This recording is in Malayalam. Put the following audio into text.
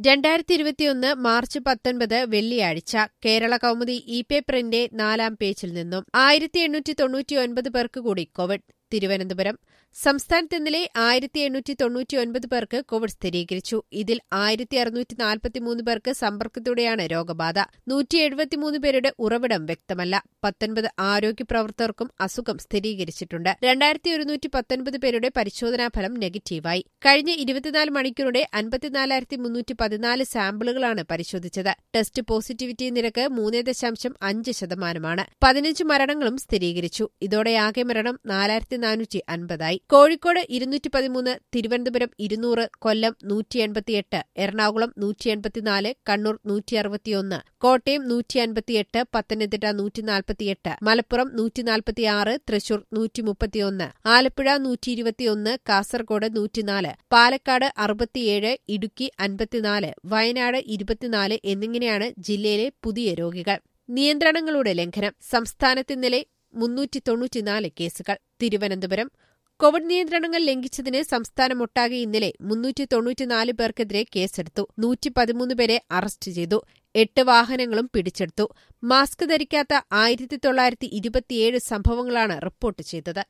രണ്ടായിരത്തി ഇരുപത്തിയൊന്ന് മാർച്ച് പത്തൊൻപത് വെള്ളിയാഴ്ച കേരള കൗമുദി ഇ പേപ്പറിന്റെ നാലാം പേജിൽ നിന്നും ആയിരത്തി എണ്ണൂറ്റി തൊണ്ണൂറ്റിയൊൻപത് പേർക്ക് കൂടി കോവിഡ് തിരുവനന്തപുരം സംസ്ഥാനത്ത് ഇന്നലെ ആയിരത്തി എണ്ണൂറ്റി തൊണ്ണൂറ്റിയൊൻപത് പേർക്ക് കോവിഡ് സ്ഥിരീകരിച്ചു ഇതിൽ ആയിരത്തി അറുന്നൂറ്റി നാൽപ്പത്തിമൂന്ന് പേർക്ക് സമ്പർക്കത്തോടെയാണ് രോഗബാധ നൂറ്റി എഴുപത്തിമൂന്ന് പേരുടെ ഉറവിടം വ്യക്തമല്ല പത്തൊൻപത് ആരോഗ്യ പ്രവർത്തകർക്കും അസുഖം സ്ഥിരീകരിച്ചിട്ടുണ്ട് രണ്ടായിരത്തി ഒരുന്നൂറ്റി പത്തൊൻപത് പേരുടെ പരിശോധനാ ഫലം നെഗറ്റീവായി കഴിഞ്ഞ ഇരുപത്തിനാല് മണിക്കൂറുടെ അൻപത്തിനാലായിരത്തി മുന്നൂറ്റി പതിനാല് സാമ്പിളുകളാണ് പരിശോധിച്ചത് ടെസ്റ്റ് പോസിറ്റിവിറ്റി നിരക്ക് മൂന്ന് ദശാംശം അഞ്ച് ശതമാനമാണ് പതിനഞ്ച് മരണങ്ങളും സ്ഥിരീകരിച്ചു ഇതോടെ ആകെ മരണം നാലായിരത്തി നാനൂറ്റി അൻപതായി കോഴിക്കോട് ഇരുന്നൂറ്റി പതിമൂന്ന് തിരുവനന്തപുരം ഇരുന്നൂറ് കൊല്ലം നൂറ്റി എൺപത്തിയെട്ട് എറണാകുളം നൂറ്റി എൺപത്തിനാല് കണ്ണൂർ നൂറ്റി അറുപത്തിയൊന്ന് കോട്ടയം നൂറ്റി അൻപത്തിയെട്ട് പത്തനംതിട്ട നൂറ്റി നാൽപ്പത്തിയെട്ട് മലപ്പുറം നൂറ്റി നാൽപ്പത്തിയാറ് തൃശൂർ നൂറ്റി മുപ്പത്തിയൊന്ന് ആലപ്പുഴ നൂറ്റി ഇരുപത്തിയൊന്ന് കാസർഗോഡ് നൂറ്റിനാല് പാലക്കാട് അറുപത്തിയേഴ് ഇടുക്കി അൻപത്തിനാല് വയനാട് ഇരുപത്തിനാല് എന്നിങ്ങനെയാണ് ജില്ലയിലെ പുതിയ രോഗികൾ നിയന്ത്രണങ്ങളുടെ ലംഘനം സംസ്ഥാനത്ത് ഇന്നലെ മുന്നൂറ്റി തൊണ്ണൂറ്റിനാല് കേസുകൾ തിരുവനന്തപുരം കോവിഡ് നിയന്ത്രണങ്ങൾ ലംഘിച്ചതിന് സംസ്ഥാനമൊട്ടാകെ ഇന്നലെ മുന്നൂറ്റി തൊണ്ണൂറ്റിനാല് പേർക്കെതിരെ കേസെടുത്തു നൂറ്റി പതിമൂന്ന് പേരെ അറസ്റ്റ് ചെയ്തു എട്ട് വാഹനങ്ങളും പിടിച്ചെടുത്തു മാസ്ക് ധരിക്കാത്ത ആയിരത്തി തൊള്ളായിരത്തി ഇരുപത്തിയേഴ് സംഭവങ്ങളാണ് റിപ്പോർട്ട് ചെയ്തത്